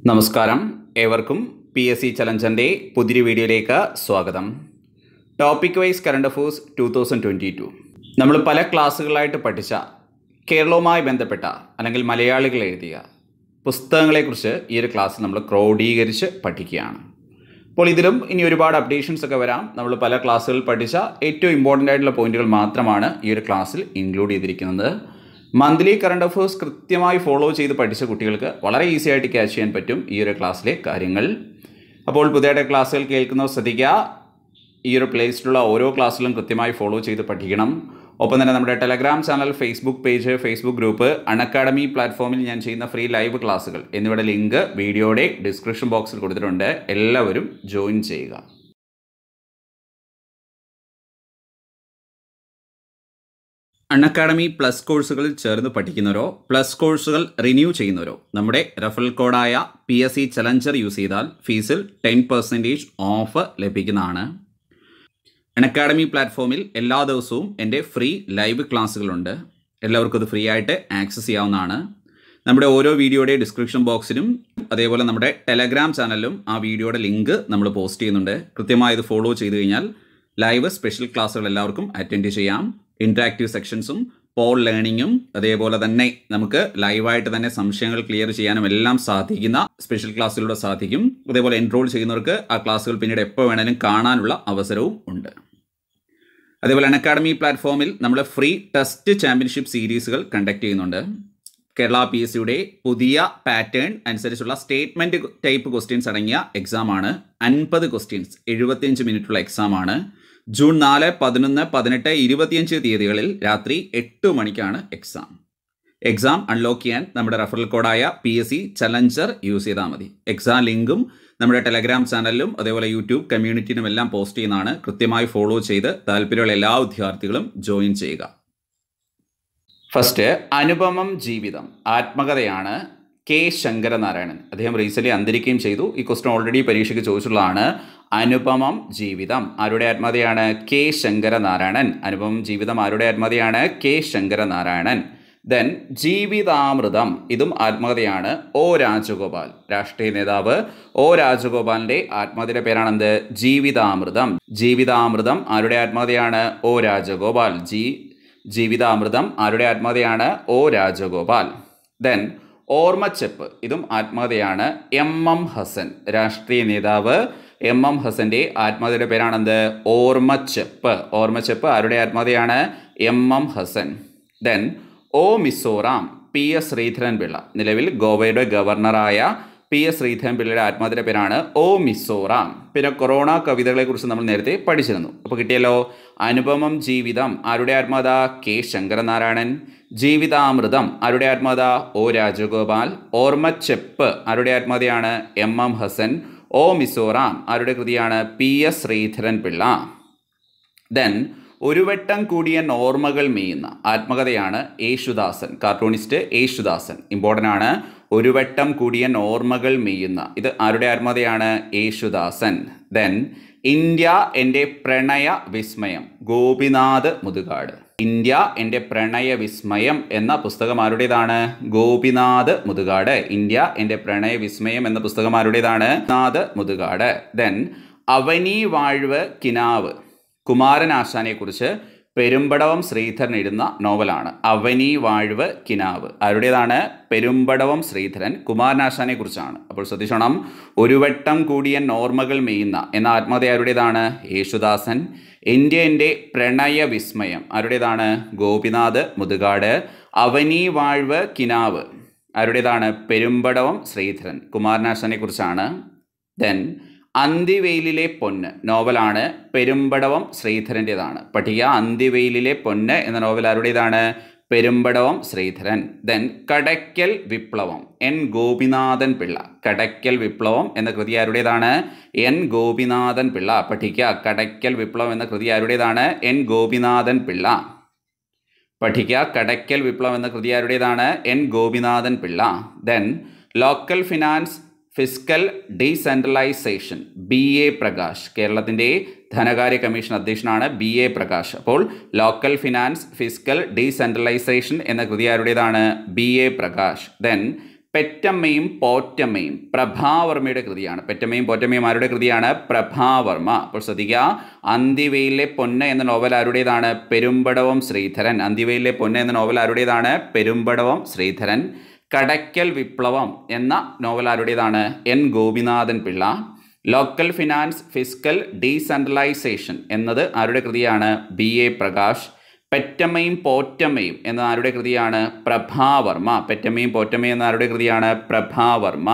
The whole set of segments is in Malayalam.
നമസ്കാരം ഏവർക്കും പി എസ് സി ചലഞ്ചറിൻ്റെ പുതിയൊരു വീഡിയോയിലേക്ക് സ്വാഗതം topic wise current affairs two thousand twenty two നമ്മൾ പല ക്ലാസ്സുകളായിട്ട് പഠിച്ച കേരളവുമായി ബന്ധപ്പെട്ട അല്ലെങ്കിൽ മലയാളികൾ എഴുതിയ പുസ്തകങ്ങളെക്കുറിച്ച് ഈ ഒരു ക്ലാസ് നമ്മൾ ക്രോഡീകരിച്ച് പഠിക്കുകയാണ് അപ്പോൾ ഇതിലും ഇനി ഒരുപാട് അപ്ഡേഷൻസ് ഒക്കെ വരാം നമ്മൾ പല ക്ലാസ്സുകളിൽ പഠിച്ച ഏറ്റവും ഇമ്പോർട്ടൻ്റ് ആയിട്ടുള്ള പോയിന്റുകൾ മാത്രമാണ് ഈ ഒരു ക്ലാസ്സിൽ ഇൻക്ലൂഡ് ചെയ്തിരിക്കുന്നത് മന്ത്ലി കറണ്ട് അഫേഴ്സ് കൃത്യമായി ഫോളോ ചെയ്ത് പഠിച്ച കുട്ടികൾക്ക് വളരെ ഈസി ആയിട്ട് ക്യാച്ച് ചെയ്യാൻ പറ്റും ഈ ഒരു ക്ലാസ്സിലെ കാര്യങ്ങൾ അപ്പോൾ പുതിയതായിട്ട് ക്ലാസ്സുകൾ കേൾക്കുന്നവർ ശ്രദ്ധിക്കുക ഈ ഒരു പ്ലേലിസ്റ്റിലുള്ള ഓരോ ക്ലാസ്സിലും കൃത്യമായി ഫോളോ ചെയ്ത് പഠിക്കണം ഒപ്പം തന്നെ നമ്മുടെ Telegram channel Facebook page Facebook group Unacademy പ്ലാറ്റ്ഫോമിൽ ഞാൻ ചെയ്യുന്ന ഫ്രീ ലൈവ് ക്ലാസ്സുകൾ എന്നിവയുടെ ലിങ്ക് വീഡിയോയുടെ ഡിസ്ക്രിപ്ഷൻ ബോക്സിൽ കൊടുത്തിട്ടുണ്ട് എല്ലാവരും ജോയിൻ ചെയ്യുക അൺഅക്കാഡമി പ്ലസ് കോഴ്സുകളിൽ ചേർന്ന് പഠിക്കുന്നവരോ പ്ലസ് കോഴ്സുകൾ റിന്യൂ ചെയ്യുന്നവരോ നമ്മുടെ റെഫറൽ കോഡായ P S C Challenger use ചെയ്താൽ ഫീസിൽ ടെൻ പെർസെൻറ്റേജ് ഓഫ് ലഭിക്കുന്നതാണ് അൺഅക്കാഡമി പ്ലാറ്റ്ഫോമിൽ എല്ലാ ദിവസവും എൻ്റെ ഫ്രീ ലൈവ് ക്ലാസ്സുകളുണ്ട് എല്ലാവർക്കും അത് ഫ്രീ ആയിട്ട് ആക്സസ് ചെയ്യാവുന്നതാണ് നമ്മുടെ ഓരോ വീഡിയോയുടെ ഡിസ്ക്രിപ്ഷൻ ബോക്സിലും അതേപോലെ നമ്മുടെ ടെലഗ്രാം ചാനലിലും ആ വീഡിയോയുടെ ലിങ്ക് നമ്മൾ പോസ്റ്റ് ചെയ്യുന്നുണ്ട് കൃത്യമായി ഇത് ഫോളോ ചെയ്ത് കഴിഞ്ഞാൽ ലൈവ് സ്പെഷ്യൽ ക്ലാസ്സുകൾ എല്ലാവർക്കും അറ്റൻഡ് ചെയ്യാം ഇൻട്രാക്റ്റീവ് സെക്ഷൻസും പോൾ ലേണിങ്ങും അതേപോലെ തന്നെ നമുക്ക് ലൈവായിട്ട് തന്നെ സംശയങ്ങൾ ക്ലിയർ ചെയ്യാനും എല്ലാം സാധിക്കുന്ന സ്പെഷ്യൽ ക്ലാസ്സിലൂടെ സാധിക്കും അതേപോലെ എൻറോൾ ചെയ്യുന്നവർക്ക് ആ ക്ലാസ്സുകൾ പിന്നീട് എപ്പോൾ വേണേലും കാണാനുള്ള അവസരവും ഉണ്ട് അതേപോലെ അക്കാഡമി പ്ലാറ്റ്ഫോമിൽ നമ്മൾ ഫ്രീ ടെസ്റ്റ് ചാമ്പ്യൻഷിപ്പ് സീരീസുകൾ കണ്ടക്ട് ചെയ്യുന്നുണ്ട് കേരള പി എസ് സിയുടെ പുതിയ പാറ്റേൺ അനുസരിച്ചുള്ള സ്റ്റേറ്റ്മെൻറ്റ് ടൈപ്പ് ക്വസ്റ്റ്യൻസ് അടങ്ങിയ എക്സാമാണ് അൻപത് ക്വസ്റ്റ്യൻസ് എഴുപത്തിയഞ്ച് മിനിറ്റുള്ള എക്സാമാണ് ജൂൺ നാല് പതിനൊന്ന് പതിനെട്ട് ഇരുപത്തിയഞ്ച് തീയതികളിൽ രാത്രി എട്ട് മണിക്കാണ് എക്സാം എക്സാം അൺലോക്ക് ചെയ്യാൻ നമ്മുടെ റെഫറൽ കോഡായ P S C Challenger use ചെയ്താൽ മതി എക്സാം ലിങ്കും നമ്മുടെ ടെലഗ്രാം ചാനലിലും അതേപോലെ യൂട്യൂബ് കമ്മ്യൂണിറ്റിയിലും എല്ലാം പോസ്റ്റ് ചെയ്യുന്നതാണ് കൃത്യമായി ഫോളോ ചെയ്ത് താല്പര്യമുള്ള എല്ലാ വിദ്യാർത്ഥികളും ജോയിൻ ചെയ്യുക ഫസ്റ്റ് അനുപമം ജീവിതം ആത്മകഥയാണ് കെ ശങ്കരനാരായണൻ അദ്ദേഹം റീസെൻ്റ്ലി അന്തരിക്കുകയും ചെയ്തു ഈ ക്വസ്റ്റൻ ഓൾറെഡി പരീക്ഷയ്ക്ക് ചോദിച്ചിട്ടുള്ളതാണ് അനുപമം ജീവിതം ആരുടെ ആത്മകഥയാണ് കെ ശങ്കരനാരായണൻ അനുപമം ജീവിതം ആരുടെ ആത്മകഥയാണ് കെ ശങ്കരനാരായണൻ ദെൻ ജീവിതാമൃതം ഇതും ആത്മകഥയാണ് ഒ രാജഗോപാൽ രാഷ്ട്രീയ നേതാവ് ഒ രാജഗോപാലിൻ്റെ ആത്മകഥയുടെ പേരാണെന്ത് ജീവിതാമൃതം ജീവിതാമൃതം ആരുടെ ആത്മകഥയാണ് ഒ രാജഗോപാൽ ജി ജീവിതാമൃതം ആരുടെ ആത്മകഥയാണ് ഒ രാജഗോപാൽ ദെൻ ഓർമ്മച്ചെപ്പ് ഇതും ആത്മകഥയാണ് എം എം ഹസൻ രാഷ്ട്രീയ നേതാവ് എം എം ഹസൻ്റെ ആത്മകഥയുടെ പേരാണെന്ത് ഓർമ്മച്ചെപ്പ് ഓർമ്മച്ചെപ്പ് ആരുടെ ആത്മകഥയാണ് M M Hassan then O Mizoram P S Sreedharan Pillai നിലവിൽ ഗോവയുടെ ഗവർണറായ പി എസ് ശ്രീധരൻ പിള്ളയുടെ ആത്മകഥയുടെ പേരാണ് ഒ മിസോറാം പിന്നെ കൊറോണ കവിതകളെക്കുറിച്ച് നമ്മൾ നേരത്തെ പഠിച്ചിരുന്നു അപ്പോൾ കിട്ടിയല്ലോ അനുപമം ജീവിതം ആരുടെ ആത്മകഥ കെ ശങ്കരനാരായണൻ ജീവിതാമൃതം ആരുടെ ആത്മകഥ ഒ രാജഗോപാൽ ഓർമ്മച്ചെപ്പ് ആരുടെ ആത്മകഥയാണ് M M Hassan O Mizoram ആരുടെ കൃതിയാണ് P S Sreedharan Pillai then ഒരു വട്ടം കൂടിയ നോർമകൾ മെയ്യുന്ന ആത്മകഥയാണ് യേശുദാസൻ കാർട്ടൂണിസ്റ്റ് യേശുദാസൻ ഇമ്പോർട്ടൻ്റ് ആണ് ഒരു വട്ടം കൂടിയ നോർമകൾ മെയ്യുന്ന ഇത് ആരുടെ ആത്മകഥയാണ് യേശുദാസൻ ദെൻ ഇന്ത്യ എൻ്റെ പ്രണയ വിസ്മയം ഗോപിനാഥ് മുതുകാട് ഇന്ത്യ എൻ്റെ പ്രണയ വിസ്മയം എന്ന പുസ്തകം ആരുടേതാണ് ഗോപിനാഥ് മുതുകാട് ഇന്ത്യ എൻ്റെ പ്രണയ വിസ്മയം എന്ന പുസ്തകം ആരുടേതാണ് നാഥ് മുതുകാട് ദെൻ അവനി വാഴ്വ് കിനാവ് കുമാരൻ ആശാനെക്കുറിച്ച് പെരുമ്പടവം ശ്രീധരൻ എഴുതുന്ന നോവലാണ് അവനി വാഴ്വ് കിനാവ് ആരുടേതാണ് പെരുമ്പടവം ശ്രീധരൻ കുമാരനാശാനെ കുറിച്ചാണ് അപ്പോൾ ശ്രദ്ധിച്ചോണം ഒരു വട്ടം കൂടിയ നോർമകൾ മെയ്യുന്ന എന്ന ആത്മകഥ ആരുടേതാണ് യേശുദാസൻ എൻ്റെ എൻ്റെ പ്രണയ വിസ്മയം ആരുടേതാണ് ഗോപിനാഥ് മുതുകാട് അവനി വാഴ്വ് കിനാവ് ആരുടേതാണ് പെരുമ്പടവം ശ്രീധരൻ കുമാരനാശാനെ കുറിച്ചാണ് ദെൻ അന്തിവെയിലിലെ പൊന്ന് നോവലാണ് പെരുമ്പടവം ശ്രീധരൻ്റെതാണ് പഠിക്കുക അന്തിവെയിലിലെ പൊന്ന് എന്ന നോവൽ ആരുടേതാണ് പെരുമ്പടവം ശ്രീധരൻ ദെൻ കടയ്ക്കൽ വിപ്ലവം എൻ ഗോപിനാഥൻ പിള്ള കടയ്ക്കൽ വിപ്ലവം എന്ന കൃതി ആരുടേതാണ് എൻ ഗോപിനാഥൻ പിള്ള പഠിക്കുക കടയ്ക്കൽ വിപ്ലവം എന്ന കൃതി ആരുടേതാണ് എൻ ഗോപിനാഥൻ പിള്ള പഠിക്കുക കടയ്ക്കൽ വിപ്ലവം എന്ന കൃതി ആരുടേതാണ് N Gopinathan Pillai then local finance fiscal decentralisation B A Prakash കേരളത്തിൻ്റെ ധനകാര്യ കമ്മീഷൻ അധ്യക്ഷനാണ് ബി എ പ്രകാശ് അപ്പോൾ ലോക്കൽ ഫിനാൻസ് ഫിസ്ക്കൽ ഡീസെൻട്രലൈസേഷൻ എന്ന കൃതി ആരുടേതാണ് ബി എ പ്രകാശ് ദെൻ പെറ്റമ്മയും പോറ്റമ്മയും പ്രഭാവർമ്മയുടെ കൃതിയാണ് പെറ്റമ്മയും പോറ്റമ്മയും ആരുടെ കൃതിയാണ് പ്രഭാവർമ്മ അപ്പോൾ ശ്രദ്ധിക്കുക അന്തിവയിലെ പൊന്ന എന്ന നോവൽ ആരുടേതാണ് പെരുമ്പടവം ശ്രീധരൻ അന്തിവയിലെ പൊന്ന എന്ന നോവൽ ആരുടേതാണ് പെരുമ്പടവം ശ്രീധരൻ കടയ്ക്കൽ വിപ്ലവം എന്ന നോവൽ ആരുടേതാണ് N Gopinathan Pillai local finance physical decentralisation എന്നത് ആരുടെ കൃതിയാണ് ബി എ പ്രകാശ് പെറ്റമ്മയും പോറ്റമ്മയും എന്ന ആരുടെ കൃതിയാണ് പ്രഭാവർമ്മ പെറ്റമ്മയും പോറ്റമ്മയും എന്ന ആരുടെ കൃതിയാണ് പ്രഭാവർമ്മ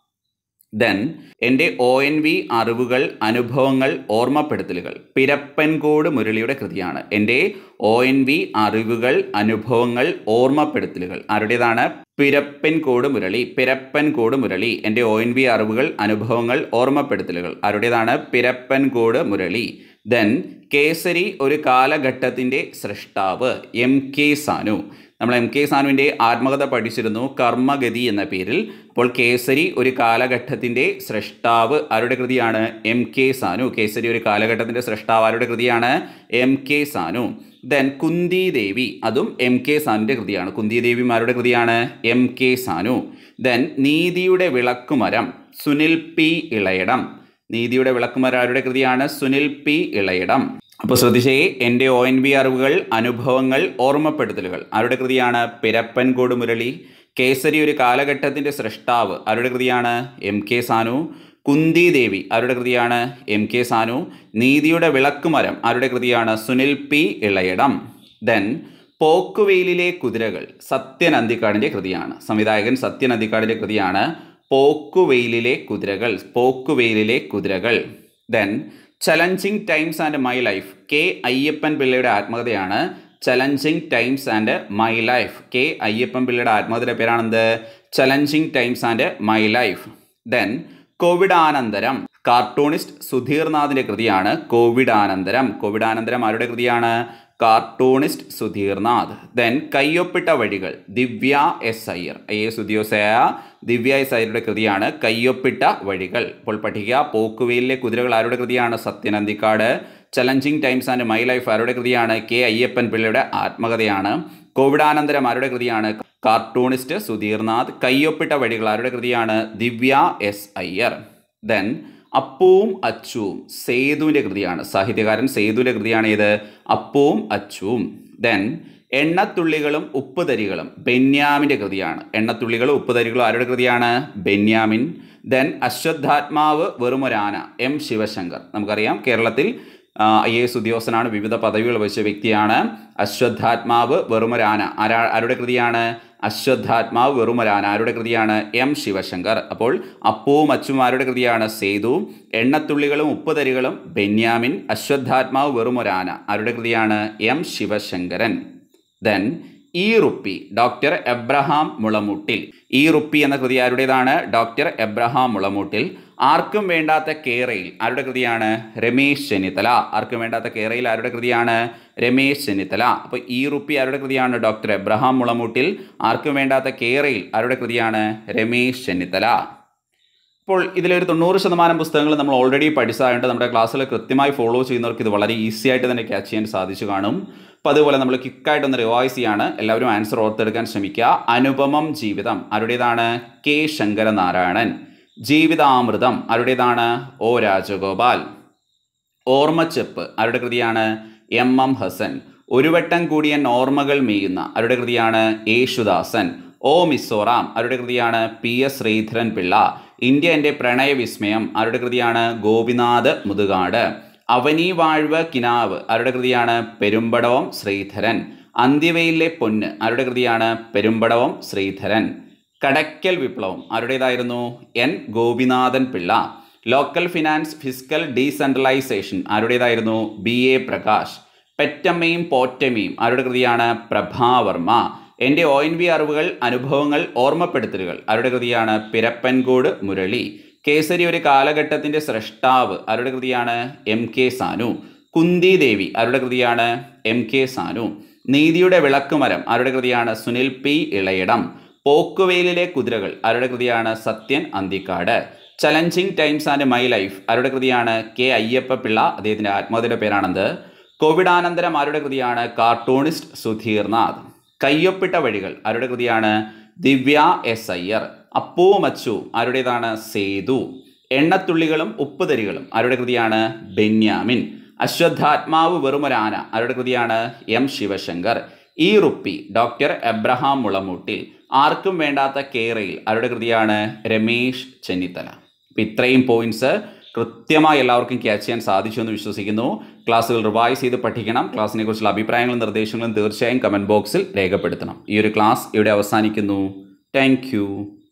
ദെൻ എൻ്റെ ഒ എൻ വി അറിവുകൾ അനുഭവങ്ങൾ ഓർമ്മപ്പെടുത്തലുകൾ പിരപ്പൻകോട് മുരളിയുടെ കൃതിയാണ് എൻ്റെ ഒ എൻ വി അറിവുകൾ അനുഭവങ്ങൾ ഓർമ്മപ്പെടുത്തലുകൾ ആരുടേതാണ് പിരപ്പൻകോട് മുരളി പിരപ്പൻകോട് മുരളി എൻ്റെ ഒ എൻ വി അറിവുകൾ അനുഭവങ്ങൾ ഓർമ്മപ്പെടുത്തലുകൾ ആരുടേതാണ് പിരപ്പൻകോട് മുരളി ദെൻ കേസരി ഒരു കാലഘട്ടത്തിൻ്റെ സൃഷ്ടാവ് എം കെ സാനു നമ്മൾ എം കെ സാനുവിൻ്റെ ആത്മകഥ പഠിച്ചിരുന്നു കർമ്മഗതി എന്ന പേരിൽ അപ്പോൾ കേസരി ഒരു കാലഘട്ടത്തിൻ്റെ സൃഷ്ടാവ് ആരുടെ കൃതിയാണ് എം കെ സാനു കേസരി ഒരു കാലഘട്ടത്തിൻ്റെ സൃഷ്ടാവ് ആരുടെ കൃതിയാണ് M K Sanu then Kunti Devi അതും എം കെ സാനുവിൻ്റെ കൃതിയാണ് കുന്തി ദേവിമാരുടെ കൃതിയാണ് എം കെ സാനു ദെൻ നീതിയുടെ വിളക്കുമരം സുനിൽ പി ഇളയടം നീതിയുടെ വിളക്കുമരം ആരുടെ കൃതിയാണ് സുനിൽ പി ഇളയടം അപ്പോൾ ശ്രദ്ധിച്ചേ എൻ്റെ ഒ എൻ ബി അറിവുകൾ അനുഭവങ്ങൾ ഓർമ്മപ്പെടുത്തലുകൾ ആരുടെ കൃതിയാണ് പിരപ്പൻകോട് മുരളി കേസരി ഒരു കാലഘട്ടത്തിൻ്റെ സൃഷ്ടാവ് ആരുടെ കൃതിയാണ് എം കെ സാനു കുന്തി ദേവി ആരുടെ കൃതിയാണ് എം കെ സാനു നീതിയുടെ വിളക്കുമരം ആരുടെ കൃതിയാണ് സുനിൽ പി ഇളയടം ദെൻ പോക്കുവെയിലിലെ കുതിരകൾ സത്യൻ അന്തിക്കാടിൻ്റെ കൃതിയാണ് സംവിധായകൻ സത്യൻ അന്തിക്കാടിൻ്റെ കൃതിയാണ് പോക്കുവെയിലിലെ കുതിരകൾ പോക്കുവെയിലിലെ കുതിരകൾ then challenging times and my life K Ayyappan പിള്ളയുടെ ആത്മകഥയാണ് challenging times and my life K Ayyappan പിള്ളയുടെ ആത്മകഥയുടെ പേരാണെന്ത് challenging times and my life then കോവിഡാനന്തരം കാർട്ടൂണിസ്റ്റ് സുധീർനാഥിൻ്റെ കൃതിയാണ് കോവിഡാനന്തരം കോവിഡാനന്തരം ആരുടെ കൃതിയാണ് കാർട്ടൂണിസ്റ്റ് സുധീർനാഥ് ദെൻ കയ്യൊപ്പിട്ട വഴികൾ Divya S Iyer I S ഉദ്യോഗസ്ഥയായ ദിവ്യ എസ് അയ്യരുടെ കൃതിയാണ് കയ്യൊപ്പിട്ട വഴികൾ ഇപ്പോൾ പഠിക്കുക പോക്കുവെയിലെ കുതിരകൾ ആരുടെ കൃതിയാണ് Sathyan Anthikad challenging times and my life ആരുടെ കൃതിയാണ് കെ അയ്യപ്പൻ പിള്ളയുടെ ആത്മകഥയാണ് കോവിഡാനന്തരം ആരുടെ കൃതിയാണ് കാർട്ടൂണിസ്റ്റ് സുധീർനാഥ് കയ്യൊപ്പിട്ട വഴികൾ ആരുടെ കൃതിയാണ് ദിവ്യ എസ് അയ്യർ ദെൻ അപ്പവും അച്ചുവും സേതുവിൻ്റെ കൃതിയാണ് സാഹിത്യകാരൻ സേതുവിൻ്റെ കൃതിയാണ് ഇത് അപ്പവും അച്ചുവും ദെൻ എണ്ണത്തുള്ളികളും ഉപ്പുതരികളും ബെന്യാമിൻ്റെ കൃതിയാണ് എണ്ണത്തുള്ളികളും ഉപ്പുതരികളും ആരുടെ കൃതിയാണ് ബെന്യാമിൻ ദെൻ അശ്വത്ഥാത്മാവ് വെറുമൊരാന എം ശിവശങ്കർ നമുക്കറിയാം കേരളത്തിൽ ഐ എ എസ് ഉദ്യോഗസ്ഥനാണ് വിവിധ പദവികൾ വഹിച്ച വ്യക്തിയാണ് അശ്വത്ഥാത്മാവ് വെറുമൊരാന ആരാ ആരുടെ കൃതിയാണ് അശ്വത്ഥാത്മാവ് വെറുമൊരാന ആരുടെ കൃതിയാണ് എം ശിവശങ്കർ അപ്പോൾ അപ്പവും അച്ചും ആരുടെ കൃതിയാണ് സേതു എണ്ണത്തുള്ളികളും ഉപ്പുതരികളും ബെന്യാമിൻ അശ്വത്ഥാത്മാവ് വെറുമൊരാന ആരുടെ കൃതിയാണ് M Sivasankaran then E rupee doctor Abraham Mulamoottil E rupee എന്ന കൃതി ആരുടേതാണ് ഡോക്ടർ എബ്രഹാം മുളമൂട്ടിൽ ആർക്കും വേണ്ടാത്ത കേരയിൽ ആരുടെ കൃതിയാണ് രമേശ് ചെന്നിത്തല ആർക്കും വേണ്ടാത്ത കേരയിൽ ആരുടെ കൃതിയാണ് രമേശ് ചെന്നിത്തല അപ്പോൾ ഈ റുപ്പി ആരുടെ കൃതിയാണ് ഡോക്ടർ എബ്രഹാം മുളമൂട്ടിൽ ആർക്കും വേണ്ടാത്ത കേരയിൽ ആരുടെ കൃതിയാണ് രമേശ് ചെന്നിത്തല ഇപ്പോൾ ഇതിലൊരു തൊണ്ണൂറ് ശതമാനം പുസ്തകങ്ങൾ നമ്മൾ ഓൾറെഡി പഠിച്ചതായതുകൊണ്ട് നമ്മുടെ ക്ലാസ്സിൽ കൃത്യമായി ഫോളോ ചെയ്യുന്നവർക്ക് ഇത് വളരെ ഈസി ആയിട്ട് തന്നെ ക്യാച്ച് ചെയ്യാൻ സാധിച്ചു കാണും അപ്പോൾ അതുപോലെ നമ്മൾ ക്വിക്കായിട്ടൊന്ന് റിവൈസ് ചെയ്യാണ് എല്ലാവരും ആൻസർ ഓർത്തെടുക്കാൻ ശ്രമിക്കുക അനുപമം ജീവിതം ആരുടേതാണ് കെ ശങ്കരനാരായണൻ ജീവിതാമൃതം ആരുടേതാണ് ഒ രാജഗോപാൽ ഓർമ്മച്ചെപ്പ് ആരുടെ കൃതിയാണ് എം എം ഹസൻ ഒരു വട്ടം കൂടിയ ഓർമ്മകൾ മെയ്യുന്ന ആരുടെ കൃതിയാണ് യേശുദാസൻ ഓ മിസോറാം ആരുടെ കൃതിയാണ് P S Sreedharan Pillai India എൻ്റെ പ്രണയവിസ്മയം ആരുടെ കൃതിയാണ് ഗോപിനാഥ് മുതുകാട് അവനി വാഴ്വ് കിനാവ് ആരുടെ കൃതിയാണ് പെരുമ്പടവം ശ്രീധരൻ അന്ത്യവയിലെ പൊന്ന് ആരുടെ കൃതിയാണ് പെരുമ്പടവം ശ്രീധരൻ കടയ്ക്കൽ വിപ്ലവം ആരുടേതായിരുന്നു N Gopinathan Pillai local finance physical decentralisation ആരുടേതായിരുന്നു ബി എ പ്രകാശ് പെറ്റമ്മയും പോറ്റമ്മയും ആരുടെ കൃതിയാണ് പ്രഭാവർമ്മ എൻ്റെ ഒ എൻ വി അറിവുകൾ അനുഭവങ്ങൾ ഓർമ്മപ്പെടുത്തലുകൾ ആരുടെ കൃതിയാണ് പിരപ്പൻകോട് മുരളി കേസരി ഒരു കാലഘട്ടത്തിൻ്റെ സ്രഷ്ടാവ് ആരുടെ കൃതിയാണ് എം കെ സാനു കുന്തി ദേവി ആരുടെ കൃതിയാണ് എം കെ സാനു നീതിയുടെ വിളക്കുമരം ആരുടെ കൃതിയാണ് സുനിൽ പി ഇളയിടം പോക്കുവെയിലിലെ കുതിരകൾ ആരുടെ കൃതിയാണ് Sathyan Anthikad challenging times and my life ആരുടെ കൃതിയാണ് കെ അയ്യപ്പ പിള്ള അദ്ദേഹത്തിൻ്റെ ആത്മകഥയുടെ പേരാണത് കോവിഡാനന്തരം ആരുടെ കൃതിയാണ് കാർട്ടൂണിസ്റ്റ് സുധീർനാഥ് കയ്യൊപ്പിട്ട വഴികൾ ആരുടെ കൃതിയാണ് ദിവ്യ എസ് അയ്യർ അപ്പൂ മച്ചു ആരുടേതാണ് സേതു എണ്ണത്തുള്ളികളും ഉപ്പുതരികളും ആരുടെ കൃതിയാണ് ബെന്യാമിൻ അശ്വത്ഥാത്മാവ് വെറുമൊരാന ആരുടെ കൃതിയാണ് എം ശിവശങ്കർ ഈ റുപ്പി ഡോക്ടർ എബ്രഹാം മുളമൂട്ടിൽ ആർക്കും വേണ്ടാത്ത കേരയിൽ ആരുടെ കൃതിയാണ് രമേശ് ചെന്നിത്തല അപ്പം ഇത്രയും പോയിന്റ്സ് കൃത്യമായി എല്ലാവർക്കും ക്യാച്ച് ചെയ്യാൻ സാധിച്ചു എന്ന് വിശ്വസിക്കുന്നു ക്ലാസ്സുകൾ റിവൈസ് ചെയ്ത് പഠിക്കണം ക്ലാസ്സിനെ കുറിച്ചുള്ള അഭിപ്രായങ്ങളും നിർദ്ദേശങ്ങളും തീർച്ചയായും കമൻറ്റ് ബോക്സിൽ രേഖപ്പെടുത്തണം ഈ ഒരു ക്ലാസ് ഇവിടെ അവസാനിക്കുന്നു താങ്ക്